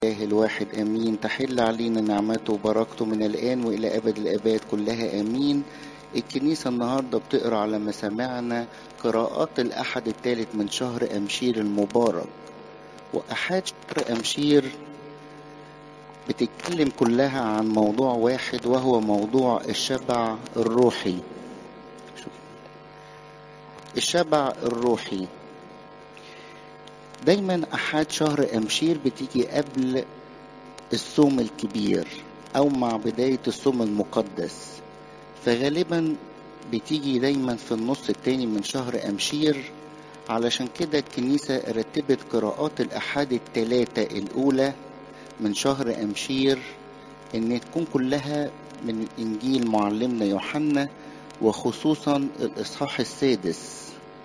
الله الواحد امين تحل علينا نعمته وبركته من الان والى ابد الاباد كلها امين الكنيسه النهارده بتقرا على مسامعنا قراءات الاحد الثالث من شهر امشير المبارك واحاد شهر امشير بتتكلم كلها عن موضوع واحد وهو موضوع الشبع الروحي الشبع الروحي دايما احاد شهر امشير بتيجي قبل الصوم الكبير او مع بداية الصوم المقدس فغالبا بتيجي دايما في النص التاني من شهر امشير علشان كده الكنيسة رتبت قراءات الاحاد التلاتة الاولى من شهر امشير ان تكون كلها من انجيل معلمنا يوحنا وخصوصا الاصحاح السادس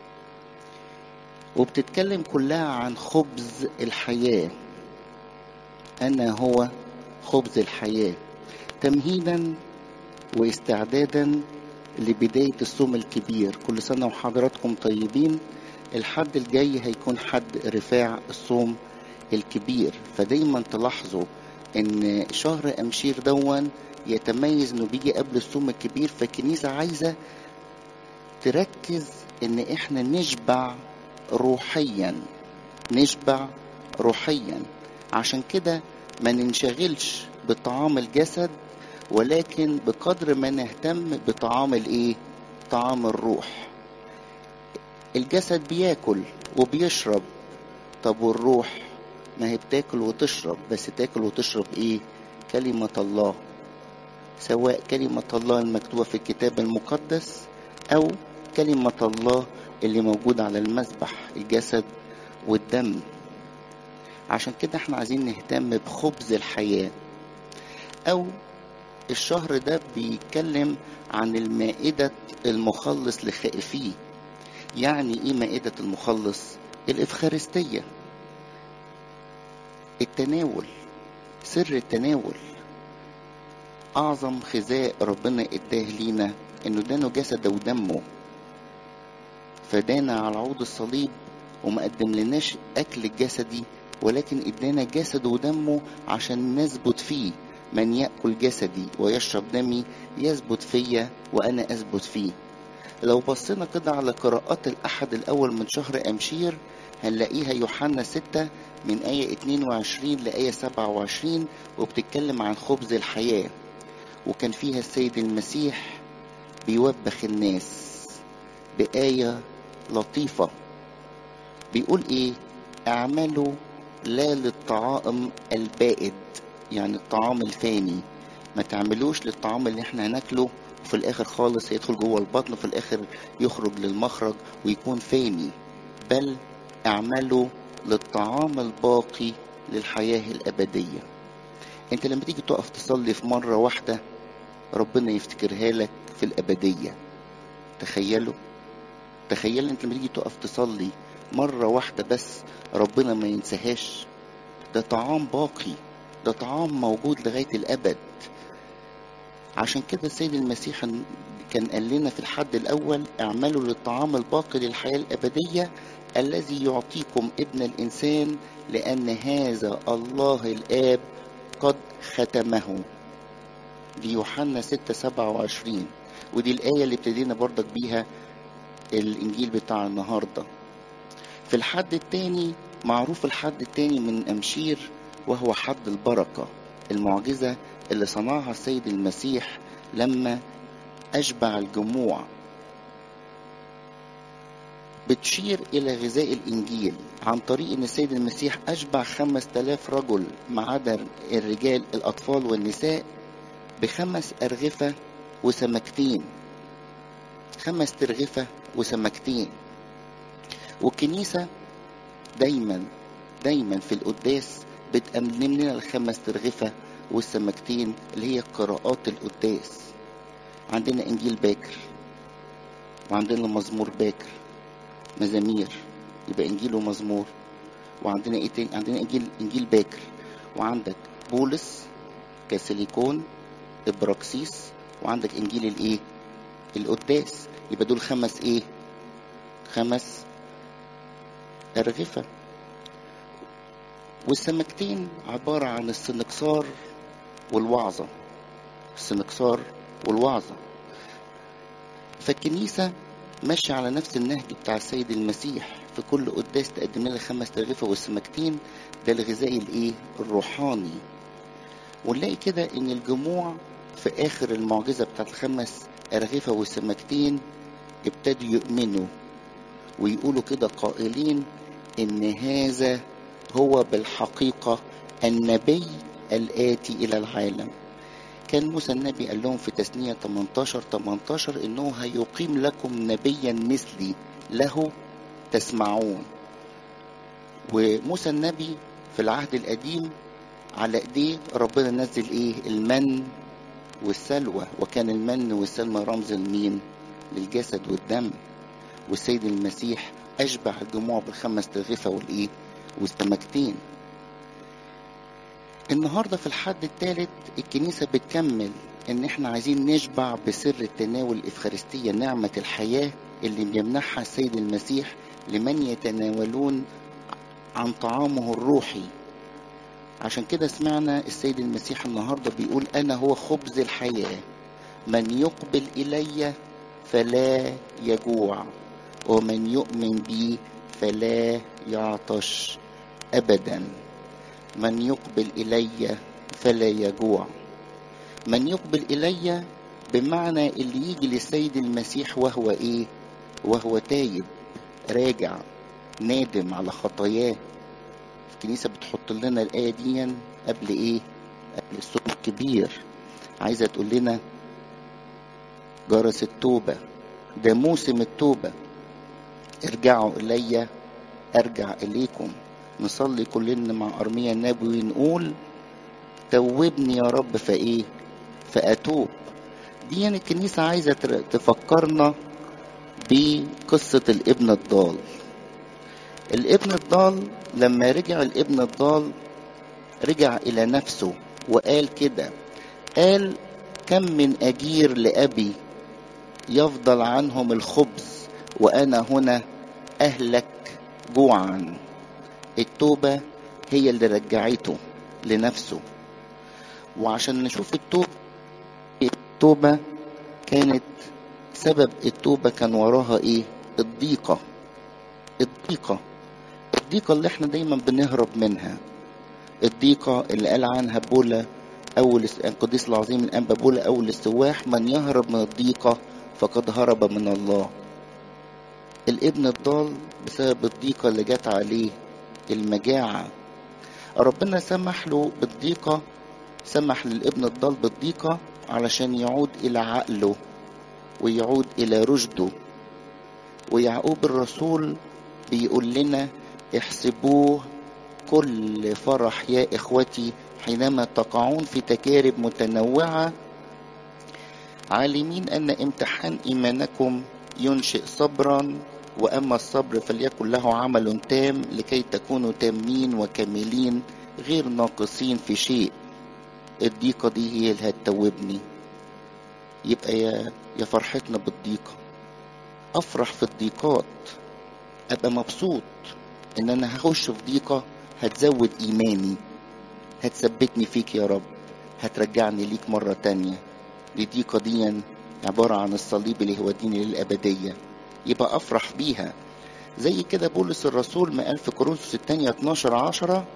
وبتتكلم كلها عن خبز الحياة أنا هو خبز الحياة تمهيدا واستعدادا لبداية الصوم الكبير كل سنة وحضراتكم طيبين الحد الجاي هيكون حد رفاع الصوم الكبير فدايما تلاحظوا ان شهر امشير دون يتميز انه بيجي قبل الصوم الكبير فالكنيسة عايزة تركز ان احنا نشبع روحيا نشبع روحيا عشان كده ما ننشغلش بطعام الجسد ولكن بقدر ما نهتم بطعام الايه طعام الروح الجسد بياكل وبيشرب طب والروح ما هي بتاكل وتشرب بس تاكل وتشرب ايه كلمة الله سواء كلمة الله المكتوبة في الكتاب المقدس او كلمة الله اللي موجود على المذبح الجسد والدم عشان كده احنا عايزين نهتم بخبز الحياة او الشهر ده بيتكلم عن المائدة المخلص لخائفيه يعني ايه مائدة المخلص الافخارستية التناول سر التناول اعظم خزاء ربنا اداه لينا انه ادانا جسده ودمه فدانا على عود الصليب وما قدم لناش اكل الجسدي ولكن ادانا جسد ودمه عشان نثبت فيه من ياكل جسدي ويشرب دمي يثبت فيا وانا اثبت فيه لو بصينا كده على قراءات الاحد الاول من شهر امشير هنلاقيها يوحنا 6 من آية 22 لآية 27 وبتتكلم عن خبز الحياة وكان فيها السيد المسيح بيوبخ الناس بآية لطيفة بيقول ايه اعملوا لا للطعام البائد يعني الطعام الفاني ما تعملوش للطعام اللي احنا هناكله وفي الاخر خالص هيدخل جوه البطن وفي الاخر يخرج للمخرج ويكون فاني بل اعملوا للطعام الباقي للحياة الأبدية انت لما تيجي تقف تصلي في مرة واحدة ربنا يفتكرها لك في الأبدية تخيلوا تخيل انت لما تيجي تقف تصلي مرة واحدة بس ربنا ما ينساهاش ده طعام باقي ده طعام موجود لغاية الأبد عشان كده السيد المسيح كان قال لنا في الحد الأول اعملوا للطعام الباقي للحياة الأبدية الذي يعطيكم ابن الإنسان لأن هذا الله الآب قد ختمه دي يوحنا 6 27 ودي الآية اللي ابتدينا برضك بيها الإنجيل بتاع النهاردة في الحد التاني معروف الحد التاني من أمشير وهو حد البركة المعجزة اللي صنعها السيد المسيح لما أشبع الجموع بتشير إلى غذاء الإنجيل عن طريق أن السيد المسيح أشبع خمس تلاف رجل ما عدا الرجال الأطفال والنساء بخمس أرغفة وسمكتين خمس ترغفة وسمكتين والكنيسة دايما دايما في القداس بتأمن لنا الخمس ترغفة والسمكتين اللي هي قراءات القداس عندنا إنجيل باكر وعندنا مزمور باكر مزامير يبقى إنجيل ومزمور وعندنا إيه تاني عندنا إنجيل إنجيل باكر وعندك بولس كاسيليكون إبراكسيس وعندك إنجيل الإيه القداس يبقى دول خمس إيه خمس أرغفة والسمكتين عبارة عن السنكسار والوعظة السنكسار والوعظة فالكنيسة ماشية على نفس النهج بتاع السيد المسيح في كل قداس تقدم لنا خمس ترغيفة والسمكتين ده الغذاء الايه الروحاني ونلاقي كده ان الجموع في اخر المعجزة بتاعت الخمس أرغفة والسمكتين ابتدوا يؤمنوا ويقولوا كده قائلين ان هذا هو بالحقيقة النبي الآتي إلى العالم كان موسى النبي قال لهم في تثنية 18 18 إنه هيقيم لكم نبيا مثلي له تسمعون وموسى النبي في العهد القديم على ايديه ربنا نزل ايه المن والسلوى وكان المن والسلوى رمز لمين للجسد والدم والسيد المسيح اشبع الجموع بالخمس تغفة والايه والسمكتين النهاردة في الحد الثالث الكنيسة بتكمل ان احنا عايزين نشبع بسر التناول الافخارستية نعمة الحياة اللي بيمنحها السيد المسيح لمن يتناولون عن طعامه الروحي عشان كده سمعنا السيد المسيح النهارده بيقول انا هو خبز الحياه من يقبل الي فلا يجوع ومن يؤمن بي فلا يعطش ابدا من يقبل الي فلا يجوع من يقبل الي بمعنى اللي يجي للسيد المسيح وهو ايه وهو تايب راجع نادم على خطاياه الكنيسة بتحط لنا الآية دي قبل إيه؟ قبل الصوم الكبير عايزة تقول لنا جرس التوبة ده موسم التوبة ارجعوا إلي أرجع إليكم نصلي كلنا مع أرميا النبوي نقول توبني يا رب فإيه؟ فأتوب دي يعني الكنيسة عايزة تفكرنا بقصة الابن الضال الابن الضال لما رجع الابن الضال رجع الى نفسه وقال كده قال كم من اجير لابي يفضل عنهم الخبز وانا هنا اهلك جوعا التوبه هي اللي رجعته لنفسه وعشان نشوف التوبه التوبه كانت سبب التوبه كان وراها ايه الضيقه الضيقه الضيقة اللي احنا دايما بنهرب منها الضيقة اللي قال عنها بولا أول القديس العظيم الأنبا بولا أول السواح من يهرب من الضيقة فقد هرب من الله الابن الضال بسبب الضيقة اللي جت عليه المجاعة ربنا سمح له بالضيقة سمح للابن الضال بالضيقة علشان يعود إلى عقله ويعود إلى رشده ويعقوب الرسول بيقول لنا احسبوه كل فرح يا اخوتي حينما تقعون في تجارب متنوعه عالمين ان امتحان ايمانكم ينشئ صبرا واما الصبر فليكن له عمل تام لكي تكونوا تامين وكاملين غير ناقصين في شيء الضيقه دي هي اللي هتتوبني يبقى يا يا فرحتنا بالضيقه افرح في الضيقات ابقى مبسوط ان انا هخش في ضيقه هتزود ايماني هتثبتني فيك يا رب هترجعني ليك مرة تانية الضيقة دي عبارة عن الصليب اللي هيوديني للأبدية يبقى أفرح بيها زي كده بولس الرسول ما قال في كورنثوس الثانية 12 10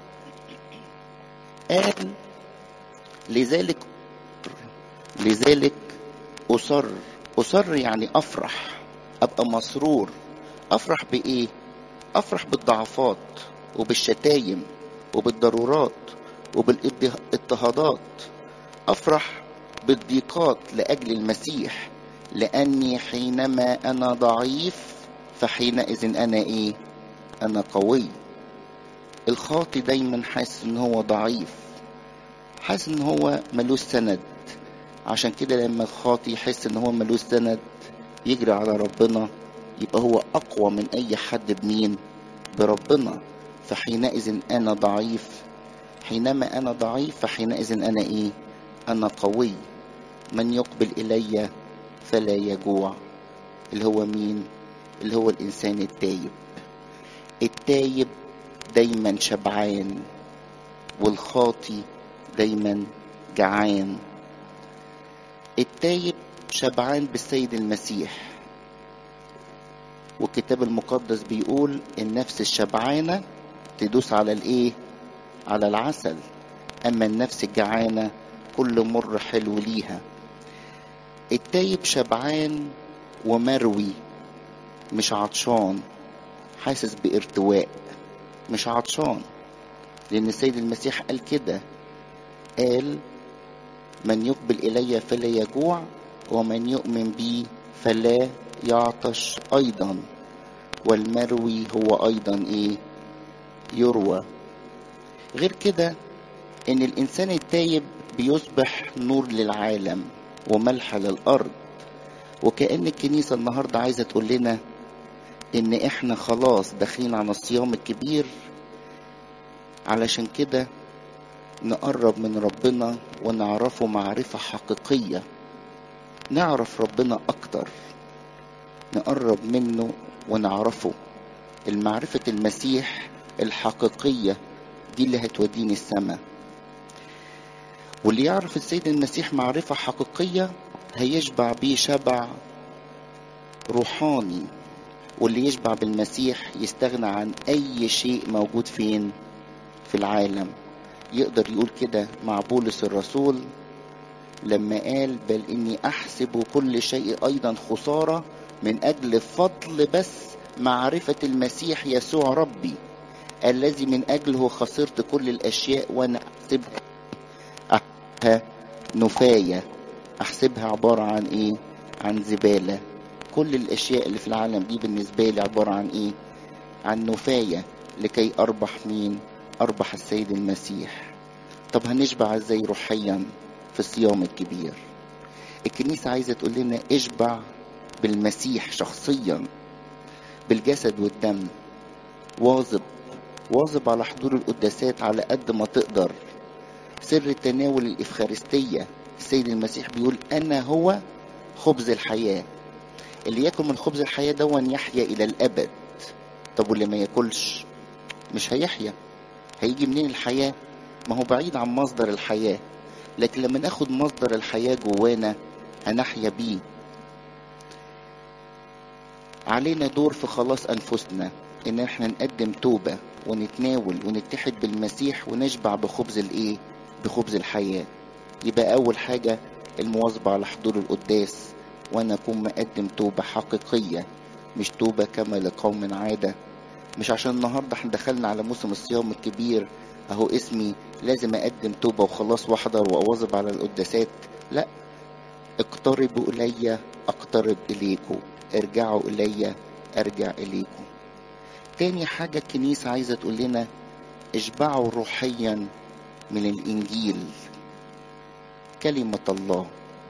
قال لذلك لذلك أصر أصر يعني أفرح أبقى مسرور أفرح بإيه؟ أفرح بالضعفات وبالشتايم وبالضرورات وبالاضطهادات أفرح بالضيقات لأجل المسيح لأني حينما أنا ضعيف فحينئذ أنا إيه؟ أنا قوي الخاطي دايما حاسس إن هو ضعيف حاسس إن هو ملوش سند عشان كده لما الخاطي يحس إن هو ملوش سند يجري على ربنا يبقى هو أقوى من أي حد بمين؟ بربنا فحينئذ أنا ضعيف حينما أنا ضعيف فحينئذ أنا إيه؟ أنا قوي من يقبل إلي فلا يجوع اللي هو مين؟ اللي هو الإنسان التايب التايب دايما شبعان والخاطي دايما جعان التايب شبعان بالسيد المسيح والكتاب المقدس بيقول النفس الشبعانة تدوس على الايه على العسل اما النفس الجعانة كل مر حلو ليها التايب شبعان ومروي مش عطشان حاسس بارتواء مش عطشان لان السيد المسيح قال كده قال من يقبل الي فلا يجوع ومن يؤمن بي فلا يعطش ايضا والمروي هو ايضا ايه يروى غير كده ان الانسان التايب بيصبح نور للعالم وملح للارض وكأن الكنيسة النهاردة عايزة تقول لنا ان احنا خلاص داخلين على الصيام الكبير علشان كده نقرب من ربنا ونعرفه معرفة حقيقية نعرف ربنا أكتر نقرب منه ونعرفه المعرفة المسيح الحقيقية دي اللي هتوديني السماء واللي يعرف السيد المسيح معرفة حقيقية هيشبع بيه شبع روحاني واللي يشبع بالمسيح يستغنى عن أي شيء موجود فين في العالم يقدر يقول كده مع بولس الرسول لما قال بل إني أحسب كل شيء أيضا خسارة من أجل فضل بس معرفة المسيح يسوع ربي الذي من أجله خسرت كل الأشياء وأنا أحسبها أحسبها نفاية أحسبها عبارة عن إيه؟ عن زبالة كل الأشياء اللي في العالم دي بالنسبة لي عبارة عن إيه؟ عن نفاية لكي أربح مين؟ أربح السيد المسيح طب هنشبع إزاي روحيا في الصيام الكبير الكنيسة عايزة تقول لنا اشبع بالمسيح شخصيا بالجسد والدم واظب واظب على حضور القداسات على قد ما تقدر سر تناول الإفخارستية السيد المسيح بيقول أنا هو خبز الحياة اللي ياكل من خبز الحياة دون يحيا إلى الأبد طب واللي ما ياكلش مش هيحيا هيجي منين الحياة ما هو بعيد عن مصدر الحياة لكن لما ناخد مصدر الحياة جوانا هنحيا بيه علينا دور في خلاص أنفسنا إن احنا نقدم توبة ونتناول ونتحد بالمسيح ونشبع بخبز الإيه؟ بخبز الحياة يبقى أول حاجة المواظبة على حضور القداس وأنا أكون مقدم توبة حقيقية مش توبة كما لقوم عادة مش عشان النهاردة احنا دخلنا على موسم الصيام الكبير أهو اسمي لازم أقدم توبة وخلاص وأحضر وأواظب على القداسات لا اقتربوا إلي أقترب إليكم ارجعوا إلي أرجع إليكم تاني حاجة الكنيسة عايزة تقول لنا اشبعوا روحيا من الإنجيل كلمة الله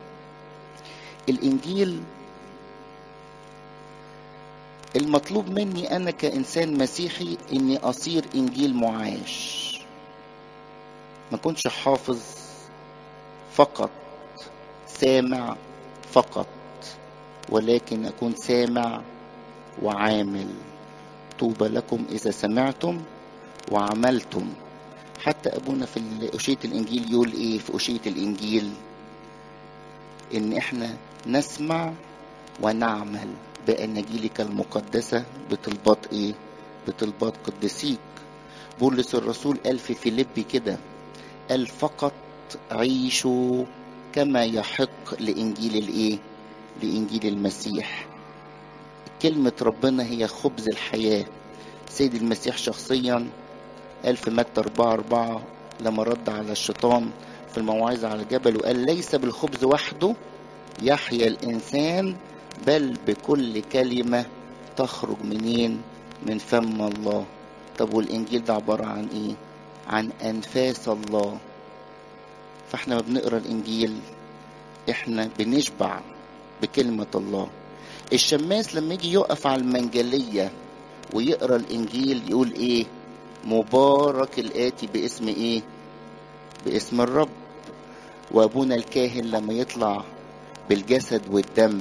الإنجيل المطلوب مني أنا كإنسان مسيحي إني أصير إنجيل معاش ما كنتش حافظ فقط سامع فقط ولكن أكون سامع وعامل طوبى لكم إذا سمعتم وعملتم حتى أبونا في أشية الإنجيل يقول إيه في أشية الإنجيل إن إحنا نسمع ونعمل بأناجيلك المقدسة بطلبات إيه بطلبات قدسيك بولس الرسول قال في فيليبي كده قال فقط عيشوا كما يحق لإنجيل الإيه لإنجيل المسيح كلمة ربنا هي خبز الحياة سيد المسيح شخصيا قال في متى 4 4 لما رد على الشيطان في الموعظة على الجبل وقال ليس بالخبز وحده يحيا الإنسان بل بكل كلمة تخرج منين من فم الله طب والإنجيل ده عبارة عن إيه عن أنفاس الله فإحنا ما بنقرأ الإنجيل إحنا بنشبع بكلمة الله الشماس لما يجي يقف على المنجلية ويقرأ الإنجيل يقول إيه مبارك الآتي باسم إيه باسم الرب وأبونا الكاهن لما يطلع بالجسد والدم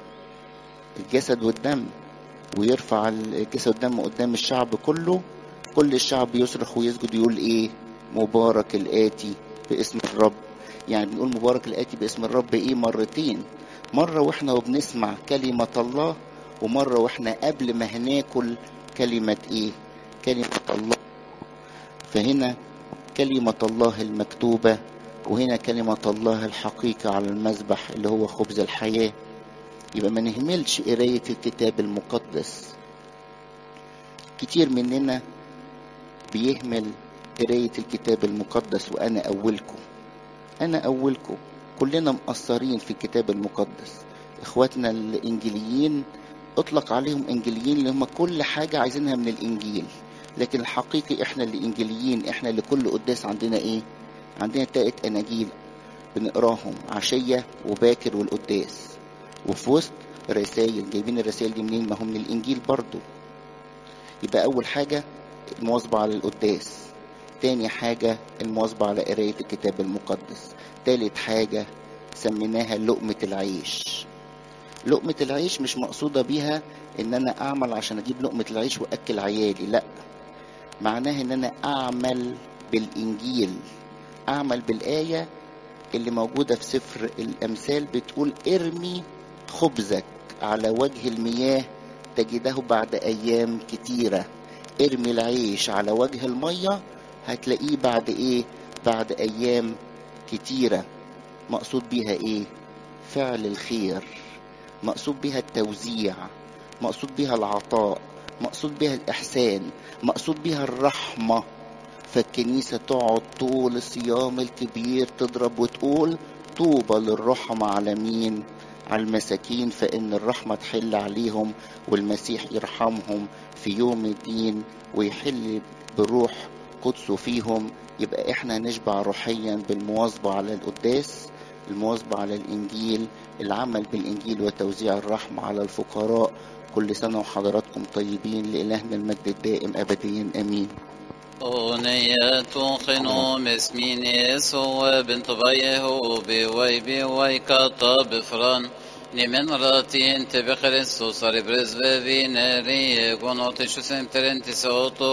الجسد والدم ويرفع الجسد والدم قدام الشعب كله كل الشعب يصرخ ويسجد يقول ايه مبارك الآتي باسم الرب يعني بنقول مبارك الآتي باسم الرب ايه مرتين مرة واحنا وبنسمع كلمة الله ومرة واحنا قبل ما هناكل كلمة ايه كلمة الله فهنا كلمة الله المكتوبة وهنا كلمة الله الحقيقة على المذبح اللي هو خبز الحياة يبقى ما نهملش قراية الكتاب المقدس كتير مننا بيهمل قراية الكتاب المقدس وأنا أولكم أنا أولكم كلنا مقصرين في الكتاب المقدس إخواتنا الإنجيليين أطلق عليهم إنجيليين اللي هم كل حاجة عايزينها من الإنجيل لكن الحقيقي إحنا اللي إنجيليين إحنا اللي كل قداس عندنا إيه عندنا تلات أناجيل بنقراهم عشية وباكر والقداس وفي وسط رسائل جايبين الرسائل دي منين ما هم من الإنجيل برضو يبقى أول حاجة المواظبة على القداس تاني حاجة المواظبة على قراية الكتاب المقدس تالت حاجة سميناها لقمة العيش لقمة العيش مش مقصودة بيها ان انا اعمل عشان اجيب لقمة العيش واكل عيالي لا معناها ان انا اعمل بالانجيل اعمل بالاية اللي موجودة في سفر الامثال بتقول ارمي خبزك على وجه المياه تجده بعد ايام كتيرة ارمي العيش على وجه المية هتلاقيه بعد ايه بعد ايام كتيرة مقصود بيها ايه فعل الخير مقصود بها التوزيع مقصود بها العطاء مقصود بها الإحسان مقصود بها الرحمة فالكنيسة تقعد طول الصيام الكبير تضرب وتقول طوبى للرحمة على مين على المساكين فإن الرحمة تحل عليهم والمسيح يرحمهم في يوم الدين ويحل بروح قدسه فيهم يبقى احنا نشبع روحيا بالمواظبة على القداس المواظبة على الإنجيل العمل بالإنجيل وتوزيع الرحمة على الفقراء كل سنة وحضراتكم طيبين لإلهنا المجد الدائم أبديا أمين أغنية خنوم اسمينيس وبنت بيه بوي بوي كطاب فران نمن راتين تبخرس وصار برز بفينري قنوتي شو سنترنتي سوتو